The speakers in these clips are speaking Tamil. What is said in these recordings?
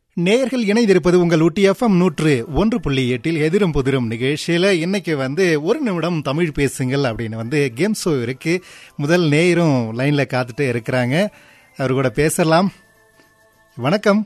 நேர்கள் இணைந்திருப்பது உங்கள் ஊட்டி எஃப்எம் நூற்று ஒன்று புள்ளி எட்டில் எதிரும் புதிரும் நிகழ்ச்சியில இன்னைக்கு வந்து ஒரு நிமிடம் தமிழ் பேசுங்கள் அப்படின்னு வந்து கேம் ஷோ இருக்கு முதல் நேயரும் லைன்ல காத்துட்டு இருக்கிறாங்க அவர் கூட பேசலாம் வணக்கம்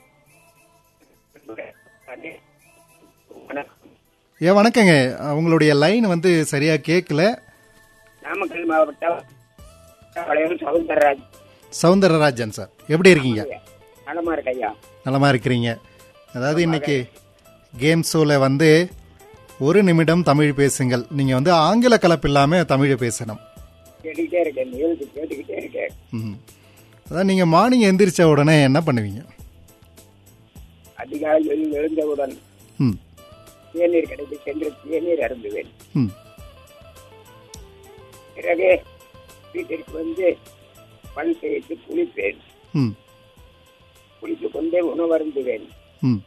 ஏ வணக்கங்க உங்களுடைய லைன் வந்து சரியா கேட்கல நாமக்கல் மாவட்டம் வளையம் சவுந்தரராஜ் சவுந்தரராஜன் சார் எப்படி இருக்கீங்க நலமா இருக்கு ஐயா நலமா இருக்கிறீங்க அதாவது இன்னைக்கு கேம் ஷோல வந்து ஒரு நிமிடம் தமிழ் பேசுங்கள் நீங்க வந்து ஆங்கில கலப்பு இல்லாம தமிழ் பேசணும் கேட்டுக்கிட்டே இருக்கேன் நிகழ்ச்சி கேட்டுக்கிட்டே இருக்கேன் ம். அதான் நீங்க மார்னிங் எந்திரிச்ச உடனே என்ன பண்ணுவீங்க அதிகாலையில் எழுந்தவுடன் ம் தேநீர் கடைக்கு சென்று தேநீர் அருந்துவேன் ம் பிறகு வீட்டிற்கு வந்து பல் தேய்த்து குளிப்பேன் ம் குளித்துக் கொண்டே உணவருந்துவேன் ம்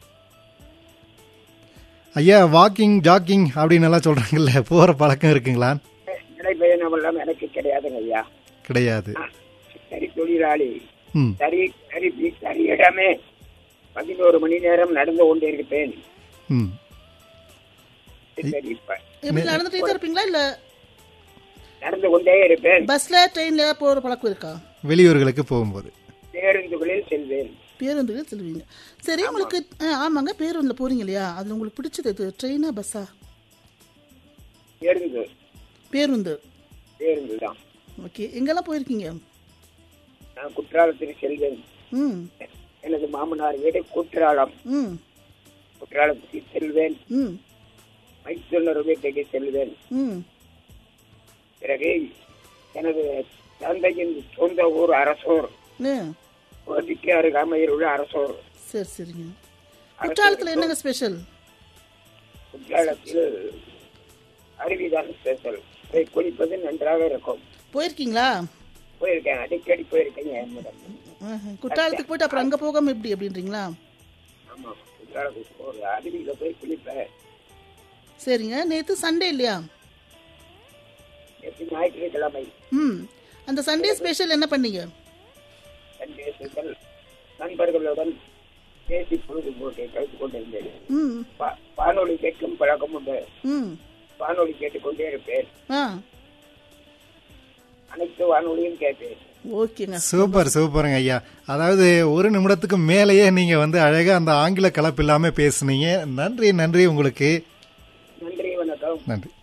ஐயா வாக்கிங் ஜாக்கிங் அப்படின்னு எல்லாம் சொல்றாங்கல்ல போற பழக்கம் இருக்குங்களா நடைபயணம் எல்லாம் எனக்கு கிடையாதுங்க ஐயா கிடையாது நான் சரி தொழிலாளி ம் சரி சரி சரியிடமே பதினோரு மணி நேரம் நடந்து கொண்டிருப்பேன் ம் சரி இப்ப எப்படி நடந்துட்டே தான் இருப்பீங்களா இல்ல நடந்து கொண்டே இருப்பேன் பஸ்ல ட்ரெயின்ல போற பழக்கம் இருக்கா வெளியூர்களுக்கு போகும்போது பேருந்துகளில் செல்வேன் பேருந்துல செல்வீங்க சரி உங்களுக்கு ஆ, ஆமாங்க பேருந்துல போறீங்க இல்லையா அதுல உங்களுக்கு பிடிச்சது எது ட்ரெயினா பஸ்ஸா பேருந்து பேருந்து பேருந்து தான் ஓகே எங்கெல்லாம் போயிருக்கீங்க நான் குற்றாலத்திற்கு செல்வேன் ம் எனது மாமனார் வீடு குற்றாலம் ம் குற்றாலத்துக்கு செல்வேன் ம் மைசூர் வீட்டுக்கு செல்வேன் ம் பிறகு எனது தந்தையின் சொந்த ஊர் அரசூர் ஆ, கோதிக்கு அருகாமையில் உள்ள அரசூர் சரி சரிங்க குற்றாலத்துல என்னங்க ஸ்பெஷல் குற்றாலத்தில் அருவிதான் ஸ்பெஷல் போய் குளிப்பது நன்றாக இருக்கும் போயிருக்கீங்களா போயிருக்கேன் அடிக்கடி போயிருக்கேன் என்னிடம் ஆஹா. குற்றாலத்துக்கு போயிட்டு அப்புறம் அங்க போகாம எப்படி அப்படின்றீங்களா ஆமா குற்றாலத்துக்கு ஒரு அருவியில போய் குளிப்பேன் சரிங்க நேத்து சண்டே இல்லையா எப்படி ஞாயிற்றுக்கிழமை ம் அந்த சண்டே ஸ்பெஷல் என்ன பண்ணீங்க சந்தேசங்கள் நண்பர்களுடன் பேசி பொழுதுபோக்கை கழித்துக் கொண்டிருந்தேன் ம் வா- வானொலி கேட்கும் பழக்கம் உண்டு ம் வானொலி கேட்டுக்கொண்டே இருப்பேன் ஆ அனைத்து வானொலியும் கேட்பேன் ஓகேங்க சூப்பர் சூப்பருங்க ஐயா அதாவது ஒரு நிமிடத்துக்கு மேலேயே நீங்க வந்து அழகா அந்த ஆங்கில கலப்பு இல்லாம பேசுனீங்க நன்றி நன்றி உங்களுக்கு நன்றி வணக்கம் நன்றி